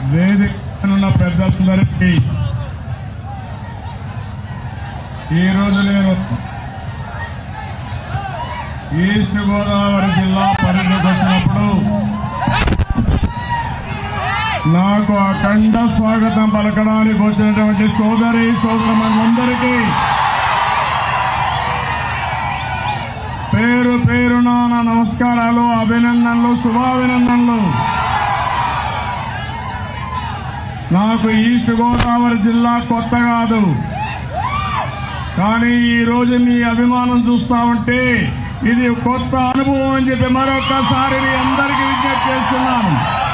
వేదికనున్న పెద్దలందరికీ ఈరోజు నేను ఈస్ట్ గోదావరి జిల్లా పరిధికి వచ్చినప్పుడు నాకు అఖండ స్వాగతం పలకడానికి వచ్చినటువంటి సోదరి సోదరులందరికీ పేరు పేరున నా నమస్కారాలు అభినందనలు శుభాభినందనలు నాకు ఈస్ట్ గోదావరి జిల్లా కొత్త కాదు కానీ ఈ రోజు మీ అభిమానం చూస్తా ఉంటే ఇది కొత్త అనుభవం అని చెప్పి మరొకసారి మీ అందరికీ విజ్ఞప్తి చేస్తున్నాను